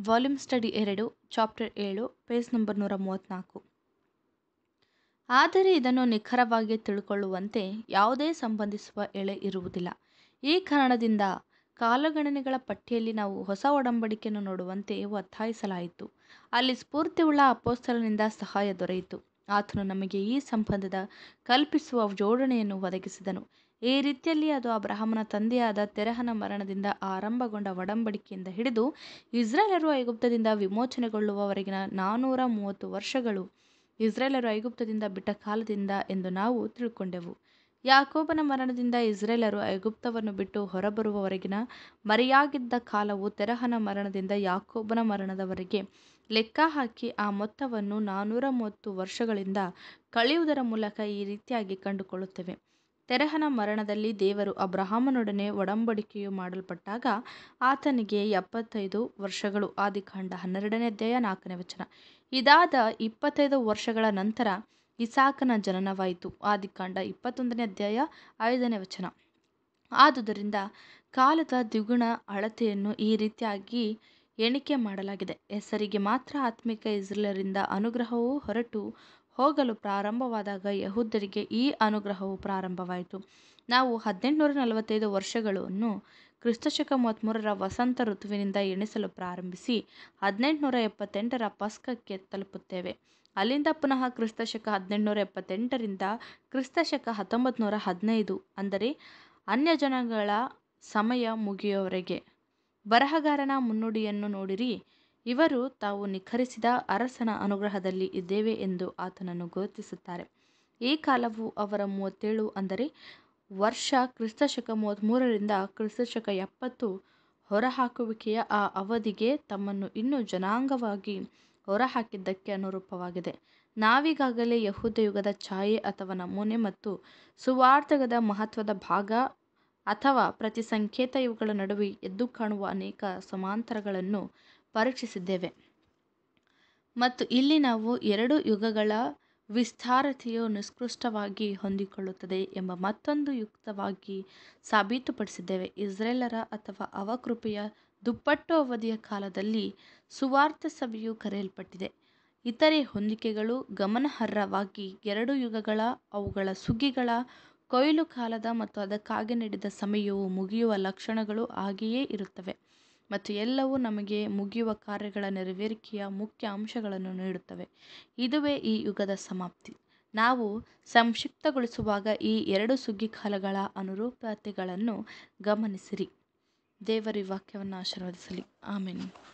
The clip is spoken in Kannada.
ವಾಲ್ಯೂಮ್ ಸ್ಟಡಿ ಎರಡು ಚಾಪ್ಟರ್ ಏಳು ಪೇಜ್ ನಂಬರ್ ನೂರ ಮೂವತ್ತ್ನಾಲ್ಕು ಆದರೆ ಇದನ್ನು ನಿಖರವಾಗಿ ತಿಳ್ಕೊಳ್ಳುವಂತೆ ಯಾವುದೇ ಸಂಬಂಧಿಸುವ ಎಳೆ ಇರುವುದಿಲ್ಲ ಈ ಕಾರಣದಿಂದ ಕಾಲಗಣನೆಗಳ ಪಟ್ಟಿಯಲ್ಲಿ ನಾವು ಹೊಸ ಒಡಂಬಡಿಕೆಯನ್ನು ನೋಡುವಂತೆ ಒತ್ತಾಯಿಸಲಾಯಿತು ಅಲ್ಲಿ ಸ್ಫೂರ್ತಿಯುಳ್ಳ ಅಪೋಸ್ತಲನಿಂದ ಸಹಾಯ ದೊರೆಯಿತು ಆತನು ನಮಗೆ ಈ ಸಂಬಂಧದ ಕಲ್ಪಿಸುವ ಜೋಡಣೆಯನ್ನು ಒದಗಿಸಿದನು ಈ ರೀತಿಯಲ್ಲಿ ಅದು ಅಬ್ರಹಾಮನ ತಂದೆಯಾದ ತೆರಹನ ಮರಣದಿಂದ ಆರಂಭಗೊಂಡ ಒಡಂಬಡಿಕೆಯಿಂದ ಹಿಡಿದು ಇಸ್ರೇಲರು ಐಗುಪ್ತದಿಂದ ವಿಮೋಚನೆಗೊಳ್ಳುವವರೆಗಿನ ನಾನ್ನೂರ ಮೂವತ್ತು ವರ್ಷಗಳು ಇಸ್ರೇಲರು ಐಗುಪ್ತದಿಂದ ಬಿಟ್ಟ ಕಾಲದಿಂದ ಎಂದು ನಾವು ತಿಳ್ಕೊಂಡೆವು ಯಾಕೋಬನ ಮರಣದಿಂದ ಇಸ್ರೇಲರು ಐಗುಪ್ತವನ್ನು ಬಿಟ್ಟು ಹೊರಬರುವವರೆಗಿನ ಮರೆಯಾಗಿದ್ದ ಕಾಲವು ತೆರಹನ ಮರಣದಿಂದ ಯಾಕೋಬನ ಮರಣದವರೆಗೆ ಲೆಕ್ಕ ಹಾಕಿ ಆ ಮೊತ್ತವನ್ನು ನಾನ್ನೂರ ಮೂವತ್ತು ವರ್ಷಗಳಿಂದ ಕಳೆಯುವುದರ ಮೂಲಕ ಈ ರೀತಿಯಾಗಿ ಕಂಡುಕೊಳ್ಳುತ್ತೇವೆ ತೆರಹನ ಮರಣದಲ್ಲಿ ದೇವರು ಅಬ್ರಹಾಮನೊಡನೆ ಒಡಂಬಡಿಕೆಯು ಮಾಡಲ್ಪಟ್ಟಾಗ ಆತನಿಗೆ ಎಪ್ಪತ್ತೈದು ವರ್ಷಗಳು ಆದಿಕಾಂಡ ಹನ್ನೆರಡನೇ ಅಧ್ಯಾಯ ನಾಲ್ಕನೇ ವಚನ ಇದಾದ ಇಪ್ಪತ್ತೈದು ವರ್ಷಗಳ ನಂತರ ಇಸಾಕನ ಜನನವಾಯಿತು ಆದಿಕಾಂಡ ಇಪ್ಪತ್ತೊಂದನೇ ಅಧ್ಯಾಯ ಐದನೇ ವಚನ ಆದುದರಿಂದ ಕಾಲದ ದ್ವಿಗುಣ ಅಳತೆಯನ್ನು ಈ ರೀತಿಯಾಗಿ ಎಣಿಕೆ ಮಾಡಲಾಗಿದೆ ಹೆಸರಿಗೆ ಮಾತ್ರ ಆತ್ಮಿಕ ಇಸ್ರೇಲರಿಂದ ಅನುಗ್ರಹವು ಹೊರಟು ಹೋಗಲು ಪ್ರಾರಂಭವಾದಾಗ ಯಹೂದರಿಗೆ ಈ ಅನುಗ್ರಹವು ಪ್ರಾರಂಭವಾಯಿತು ನಾವು ಹದಿನೆಂಟುನೂರ ನಲವತ್ತೈದು ವರ್ಷಗಳನ್ನು ಕ್ರಿಸ್ತಶಕ ಮೂವತ್ತ್ಮೂರರ ವಸಂತ ಋತುವಿನಿಂದ ಎಣಿಸಲು ಪ್ರಾರಂಭಿಸಿ ಹದಿನೆಂಟುನೂರ ಎಪ್ಪತ್ತೆಂಟರ ಪಸ್ಕಕ್ಕೆ ತಲುಪುತ್ತೇವೆ ಅಲ್ಲಿಂದ ಪುನಃ ಕ್ರಿಸ್ತಶಕ ಹದಿನೆಂಟುನೂರ ಎಪ್ಪತ್ತೆಂಟರಿಂದ ಕ್ರಿಸ್ತಶಕ ಹತ್ತೊಂಬತ್ತು ನೂರ ಹದಿನೈದು ಅಂದರೆ ಅನ್ಯಜನಗಳ ಸಮಯ ಮುಗಿಯುವವರೆಗೆ ಬರಹಗಾರನ ಮುನ್ನುಡಿಯನ್ನು ನೋಡಿರಿ ಇವರು ತಾವು ನಿಖರಿಸಿದ ಅರಸನ ಅನುಗ್ರಹದಲ್ಲಿ ಇದ್ದೇವೆ ಎಂದು ಆತನನ್ನು ಗುರುತಿಸುತ್ತಾರೆ ಈ ಕಾಲವು ಅವರ ಮೂವತ್ತೇಳು ಅಂದರೆ ವರ್ಷ ಕ್ರಿಸ್ತಶಕ ಮೂವತ್ತ್ಮೂರರಿಂದ ಕ್ರಿಸ್ತಶಕ ಎಪ್ಪತ್ತು ಹೊರಹಾಕುವಿಕೆಯ ಆ ಅವಧಿಗೆ ತಮ್ಮನ್ನು ಇನ್ನೂ ಜನಾಂಗವಾಗಿ ಹೊರಹಾಕಿದ್ದಕ್ಕೆ ಅನುರೂಪವಾಗಿದೆ ನಾವೀಗಾಗಲೇ ಯಹೂದ ಯುಗದ ಛಾಯೆ ಅಥವಾ ನಮೂನೆ ಮತ್ತು ಸುವಾರ್ಥಕದ ಮಹತ್ವದ ಭಾಗ ಅಥವಾ ಪ್ರತಿ ಸಂಕೇತ ಇವುಗಳ ನಡುವೆ ಎದ್ದು ಕಾಣುವ ಅನೇಕ ಸಮಾಂತರಗಳನ್ನು ಪರೀಕ್ಷಿಸಿದ್ದೇವೆ ಮತ್ತು ಇಲ್ಲಿ ನಾವು ಎರಡು ಯುಗಗಳ ವಿಸ್ತಾರತೆಯು ನಿಷ್ಕೃಷ್ಟವಾಗಿ ಹೊಂದಿಕೊಳ್ಳುತ್ತದೆ ಎಂಬ ಮತ್ತೊಂದು ಯುಕ್ತವಾಗಿ ಸಾಬೀತುಪಡಿಸಿದ್ದೇವೆ ಇಸ್ರೇಲರ ಅಥವಾ ಅವಕೃಪೆಯ ದುಪ್ಪಟ್ಟು ಅವಧಿಯ ಕಾಲದಲ್ಲಿ ಸುವಾರ್ಥ ಸಭೆಯು ಕರೆಯಲ್ಪಟ್ಟಿದೆ ಇತರೆ ಹೊಂದಿಕೆಗಳು ಗಮನಾರ್ಹವಾಗಿ ಎರಡು ಯುಗಗಳ ಅವುಗಳ ಸುಗ್ಗಿಗಳ ಕೊಯ್ಲು ಕಾಲದ ಮತ್ತು ಅದಕ್ಕಾಗಿ ನೀಡಿದ ಸಮಯವು ಮುಗಿಯುವ ಲಕ್ಷಣಗಳು ಹಾಗೆಯೇ ಇರುತ್ತವೆ ಮತ್ತು ಎಲ್ಲವೂ ನಮಗೆ ಮುಗಿಯುವ ಕಾರ್ಯಗಳ ನೆರವೇರಿಕೆಯ ಮುಖ್ಯ ಅಂಶಗಳನ್ನು ನೀಡುತ್ತವೆ ಇದುವೇ ಈ ಯುಗದ ಸಮಾಪ್ತಿ ನಾವು ಸಂಕ್ಷಿಪ್ತಗೊಳಿಸುವಾಗ ಈ ಎರಡು ಸುಗ್ಗಿ ಕಾಲಗಳ ಅನುರೂಪತೆಗಳನ್ನು ಗಮನಿಸಿರಿ ದೇವರ ವಾಕ್ಯವನ್ನು ಆಶೀರ್ವದಿಸಲಿ ಆಮೇಲೆ